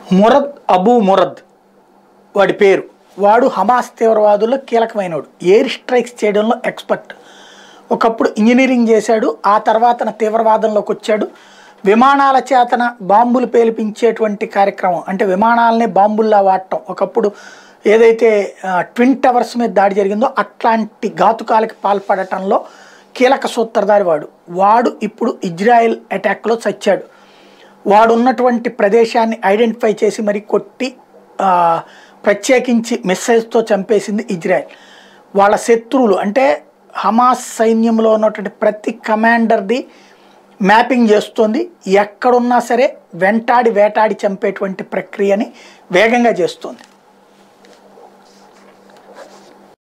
మురద్ అబూ మురద్ వాడి పేరు వాడు హమాస్ తీవ్రవాదుల్లో కీలకమైనవాడు ఎయిర్ స్ట్రైక్స్ చేయడంలో ఎక్స్పర్ట్ ఒకప్పుడు ఇంజనీరింగ్ చేశాడు ఆ తర్వాత తీవ్రవాదంలోకి వచ్చాడు విమానాల చేతన బాంబులు పేలిపించేటువంటి కార్యక్రమం అంటే విమానాలనే బాంబుల్లా వాడటం ఒకప్పుడు ఏదైతే ఆ, ట్విన్ టవర్స్ మీద దాడి జరిగిందో అట్లాంటి ఘాతుకాలకి పాల్పడటంలో కీలక సూత్రధారి వాడు వాడు ఇప్పుడు ఇజ్రాయెల్ అటాక్లో చచ్చాడు వాడు ఉన్నటువంటి ప్రదేశాన్ని ఐడెంటిఫై చేసి మరి కొట్టి ఆ, ప్రత్యేకించి మిస్సైల్స్తో చంపేసింది ఇజ్రాయెల్ వాళ్ళ శత్రువులు అంటే హమాస్ సైన్యంలో ఉన్నటువంటి ప్రతి కమాండర్ది మ్యాపింగ్ చేస్తోంది ఎక్కడున్నా సరే వెంటాడి వేటాడి చంపేటువంటి ప్రక్రియని వేగంగా చేస్తోంది